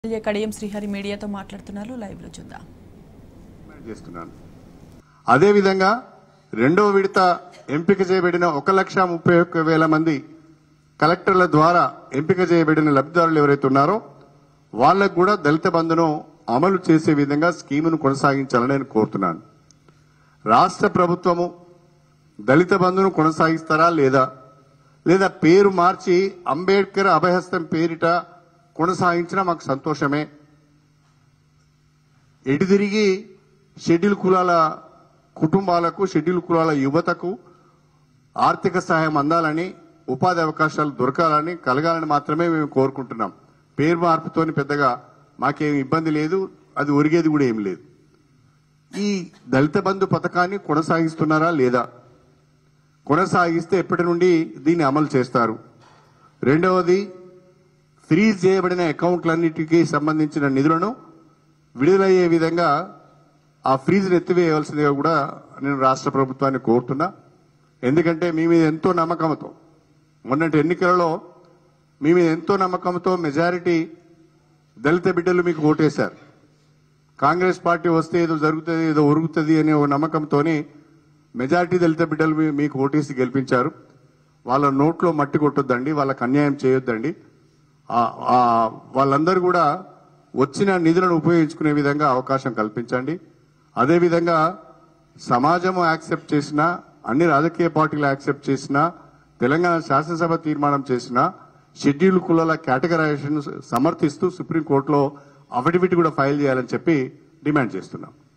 MLA Kadiyam Srihari మీడియాతో మాట్లాడుతున్నారు live లో చూద్దాం డిమాండ్ చేస్తున్నాను అదేవిధంగా రెండవ విడత ఎంపిక చేయబడిన ఒక లక్ష ముప్పై ఒక్క వేల మంది కలెక్టర్ల ద్వారా ఎంపిక చేయబడిన లబ్ధిదారులు ఎవరైతే ఉన్నారో వాళ్ళకు కూడా దళిత బంధును అమలు చేసే విధంగా స్కీమును కొనసాగించాలని నేను కోరుతున్నాను రాష్ట్ర ప్రభుత్వము దళిత బంధును కొనసాగిస్తారా లేదా లేదా పేరు మార్చి అంబేద్కర్ అభయహస్తం పేరిట కొనసాగించినా మాకు సంతోషమే ఎటు తిరిగి షెడ్యూల్ కులాల కుటుంబాలకు షెడ్యూల్ కులాల యువతకు ఆర్థిక సహాయం అందాలని ఉపాధి అవకాశాలు దొరకాలని కలగాలని మాత్రమే మేము కోరుకుంటున్నాం పేరు మార్పుతోని పెద్దగా మాకేం ఇబ్బంది లేదు అది ఒరిగేది కూడా ఏం లేదు ఈ దళిత బంధు పథకాన్ని కొనసాగిస్తున్నారా లేదా కొనసాగిస్తే ఎప్పటి నుండి దీన్ని అమలు చేస్తారు రెండవది ఫ్రీజ్ చేయబడిన అకౌంట్లన్నిటికీ సంబంధించిన నిధులను విడుదలయ్యే విధంగా ఆ ఫ్రీజ్ని ఎత్తివేయవలసిందిగా కూడా నేను రాష్ట్ర ప్రభుత్వాన్ని కోరుతున్నా ఎందుకంటే మీ మీద ఎంతో నమ్మకంతో మొన్నటి ఎన్నికలలో మీ మీద ఎంతో నమ్మకంతో మెజారిటీ దళిత బిడ్డలు మీకు ఓటేశారు కాంగ్రెస్ పార్టీ వస్తే ఏదో జరుగుతుంది ఏదో ఒరుగుతుంది అనే ఒక నమ్మకంతోనే మెజారిటీ దళిత బిడ్డలు మీ- మీకు ఓటేసి గెలిపించారు వాళ్ళ నోట్లో మట్టి కొట్టొద్దండి వాళ్ళకి అన్యాయం చేయొద్దండి ఆ- ఆ వాళ్ళందరూ కూడా వచ్చిన నిధులను ఉపయోగించుకునే విధంగా అవకాశం కల్పించండి అదేవిధంగా సమాజం యాక్సెప్ట్ చేసిన అన్ని రాజకీయ పార్టీలు యాక్సెప్ట్ చేసిన తెలంగాణ శాసనసభ తీర్మానం చేసిన షెడ్యూల్ కులాల కేటగరైజేషన్ సమర్థిస్తూ సుప్రీంకోర్టులో అఫిడవిట్ కూడా ఫైల్ చేయాలని చెప్పి డిమాండ్ చేస్తున్నాం